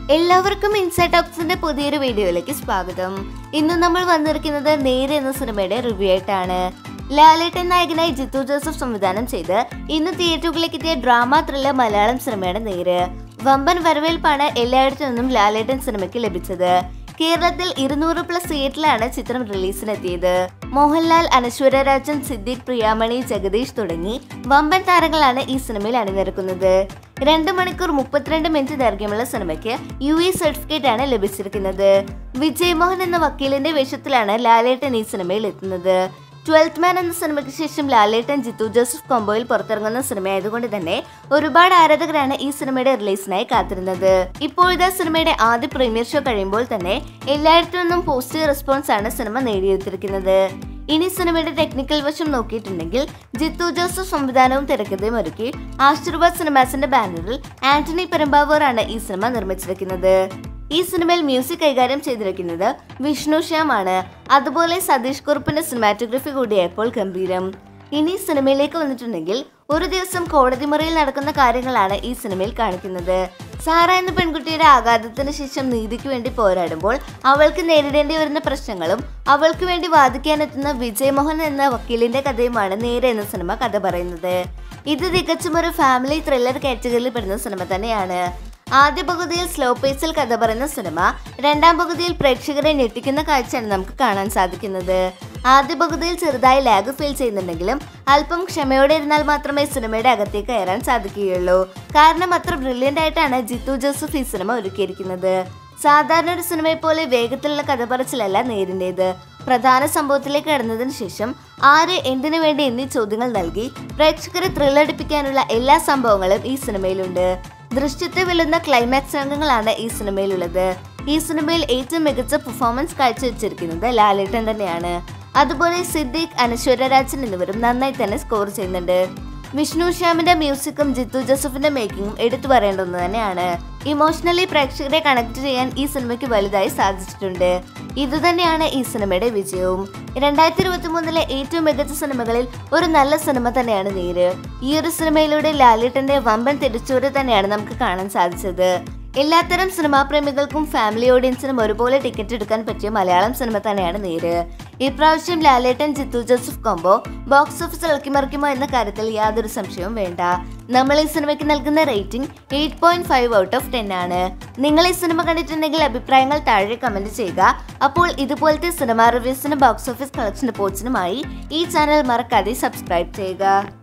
എല്ലാവർക്കും ഇൻസൈറ്റ് ടോക്സിന്റെ പുതിയൊരു വീഡിയോയിലേക്ക് സ്വാഗതം ഇന്ന് നമ്മൾ വന്നിരിക്കുന്നത് നേര് എന്ന സിനിമയുടെ റിവ്യൂ ആയിട്ടാണ് ലാലേട്ടൻ നായകനായി ജിത്തു ജോസഫ് സംവിധാനം ചെയ്ത് ഇന്ന് തിയേറ്ററുകളിലേക്ക് എത്തിയ ഡ്രാമ ത്രില്ലർ മലയാളം സിനിമയുടെ നേര് വമ്പൻ വരവേൽപ്പാണ് എല്ലായിടത്തു നിന്നും ലാലേട്ടൻ സിനിമയ്ക്ക് ലഭിച്ചത് കേരളത്തിൽ ഇരുന്നൂറ് പ്ലസ് തിയേറ്ററിലാണ് ചിത്രം റിലീസിനെത്തിയത് മോഹൻലാൽ അനശ്വര രാജൻ സിദ്ദിഖ് പ്രിയാമണി ജഗദീഷ് തുടങ്ങി വമ്പൻ താരങ്ങളാണ് ഈ സിനിമയിൽ അണിനിരക്കുന്നത് രണ്ട് മണിക്കൂർ മുപ്പത്തിരണ്ട് മിനിറ്റ് ദൈർഘ്യമുള്ള സിനിമയ്ക്ക് യു എ സർട്ടിഫിക്കറ്റ് ആണ് ലഭിച്ചിരിക്കുന്നത് വിജയ് മോഹൻ എന്ന വക്കീലിന്റെ വേഷത്തിലാണ് ലാലേട്ടൻ ഈ സിനിമയിൽ എത്തുന്നത് ട്വൽത്ത് മാൻ എന്ന സിനിമയ്ക്ക് ശേഷം ലാലേട്ടൻ ജിത്തു ജോസഫ് കോംബോയിൽ പുറത്തിറങ്ങുന്ന സിനിമയായതുകൊണ്ട് തന്നെ ഒരുപാട് ആരാധകരാണ് ഈ സിനിമയുടെ റിലീസിനായി കാത്തിരുന്നത് ഇപ്പോഴത്തെ സിനിമയുടെ ആദ്യ പ്രീമിയർ ഷോ കഴിയുമ്പോൾ തന്നെ എല്ലായിടത്തു നിന്നും പോസിറ്റീവ് റെസ്പോൺസ് ആണ് സിനിമ നേടിയെടുത്തിരിക്കുന്നത് ഇനി സിനിമയുടെ ടെക്നിക്കൽ വശം നോക്കിയിട്ടുണ്ടെങ്കിൽ ജിത്തു ജോസഫ് സംവിധാനവും തിരക്കഥയും ഒരുക്കി ആശീർവാദ് സിനിമാസിന്റെ ബാനറിൽ ആന്റണി പെരുമ്പാവൂർ ആണ് ഈ സിനിമ നിർമ്മിച്ചിരിക്കുന്നത് ഈ സിനിമയിൽ മ്യൂസിക് കൈകാര്യം ചെയ്തിരിക്കുന്നത് വിഷ്ണു ശ്യാം ആണ് അതുപോലെ സതീഷ് കുറുപ്പിന്റെ സിനിമാറ്റോഗ്രഫി കൂടിയായപ്പോൾ ഗംഭീരം ഇനി സിനിമയിലേക്ക് വന്നിട്ടുണ്ടെങ്കിൽ ഒരു ദിവസം കോടതി മുറിയിൽ നടക്കുന്ന കാര്യങ്ങളാണ് ഈ സിനിമയിൽ കാണിക്കുന്നത് സാറ എന്ന പെൺകുട്ടിയുടെ ആഘാതത്തിന് ശേഷം നീതിക്ക് വേണ്ടി പോരാടുമ്പോൾ അവൾക്ക് നേരിടേണ്ടി വരുന്ന പ്രശ്നങ്ങളും അവൾക്ക് വേണ്ടി വാദിക്കാനെത്തുന്ന വിജയ് മോഹൻ എന്ന വക്കീലിന്റെ കഥയുമാണ് നേരെ എന്ന സിനിമ കഥ പറയുന്നത് ഇത് തികച്ചും ഒരു ഫാമിലി ത്രില്ലർ കാറ്റഗറിയിൽ പെടുന്ന സിനിമ തന്നെയാണ് ആദ്യ പകുതിയിൽ സ്ലോ പേസിൽ കഥ പറയുന്ന സിനിമ രണ്ടാം പകുതിയിൽ പ്രേക്ഷകരെ ഞെട്ടിക്കുന്ന കാഴ്ചയാണ് നമുക്ക് കാണാൻ സാധിക്കുന്നത് ആദ്യ പകുതിയിൽ ചെറുതായി ലാഗ് ഫീൽ ചെയ്യുന്നുണ്ടെങ്കിലും അല്പം ക്ഷമയോടെ ഇരുന്നാൽ മാത്രമേ സിനിമയുടെ അകത്തേക്ക് കയറാൻ സാധിക്കുകയുള്ളൂ കാരണം അത്ര ബ്രില്യൻ്റ് ആയിട്ടാണ് ജിത്തു ജോസഫ് ഈ സിനിമ ഒരുക്കിയിരിക്കുന്നത് സാധാരണ ഒരു സിനിമയെ പോലെ വേഗത്തിലുള്ള കഥ പറച്ചിലല്ല നേരിൻ്റേത് പ്രധാന സംഭവത്തിലേക്ക് കടന്നതിന് ശേഷം ആര് എന്തിനു വേണ്ടി എന്നീ ചോദ്യങ്ങൾ നൽകി പ്രേക്ഷകരെ ത്രില്ലടിപ്പിക്കാനുള്ള എല്ലാ സംഭവങ്ങളും ഈ സിനിമയിലുണ്ട് ദൃശ്യത്തെ വെല്ലുന്ന ക്ലൈമാക്സ് രംഗങ്ങളാണ് ഈ സിനിമയിലുള്ളത് ഈ സിനിമയിൽ ഏറ്റവും മികച്ച പെർഫോമൻസ് കാഴ്ചവെച്ചിരിക്കുന്നത് ലാലേട്ടൻ തന്നെയാണ് അതുപോലെ സിദ്ദിഖ് അനശ്വര രാജൻ എന്നിവരും നന്നായി തന്നെ സ്കോർ ചെയ്യുന്നുണ്ട് വിഷ്ണു ശ്യാമിന്റെ മ്യൂസിക്കും ജിത്തു ജോസഫിന്റെ മേക്കിങ്ങും എടുത്തു പറയേണ്ട ഒന്ന് തന്നെയാണ് ഇമോഷണലി പ്രേക്ഷകരെ കണക്ട് ചെയ്യാൻ ഈ സിനിമയ്ക്ക് വലുതായി സാധിച്ചിട്ടുണ്ട് ഇതുതന്നെയാണ് ഈ സിനിമയുടെ വിജയവും രണ്ടായിരത്തി ഇരുപത്തി മൂന്നിലെ ഏറ്റവും മികച്ച സിനിമകളിൽ ഒരു നല്ല സിനിമ തന്നെയാണ് നേര് ഈ ഒരു സിനിമയിലൂടെ ലാലേട്ടന്റെ വമ്പൻ തിരിച്ചുവരവ് തന്നെയാണ് നമുക്ക് കാണാൻ സാധിച്ചത് എല്ലാത്തരം സിനിമാ പ്രേമികൾക്കും ഫാമിലി ഓഡിയൻസിനും ഒരുപോലെ ടിക്കറ്റ് എടുക്കാൻ പറ്റിയ മലയാളം സിനിമ തന്നെയാണ് നേര് ഇപ്രാവശ്യം Lalettan Jeethu Joseph combo box office ഇളക്കിമറിക്കുമോ എന്ന കാര്യത്തിൽ യാതൊരു സംശയവും വേണ്ട നമ്മൾ ഈ സിനിമയ്ക്ക് നൽകുന്ന rating eight point five out of ten ആണ് നിങ്ങൾ ഈ സിനിമ കണ്ടിട്ടുണ്ടെങ്കിൽ അഭിപ്രായങ്ങൾ താഴെ കമന്റ് ചെയ്യുക അപ്പോൾ ഇതുപോലത്തെ സിനിമ റിവ്യൂസിനും ബോക്സ് ഓഫീസ് കളക്ഷൻ റിപ്പോർട്സിനുമായി ഈ ചാനൽ മറക്കാതെ സബ്സ്ക്രൈബ് ചെയ്യുക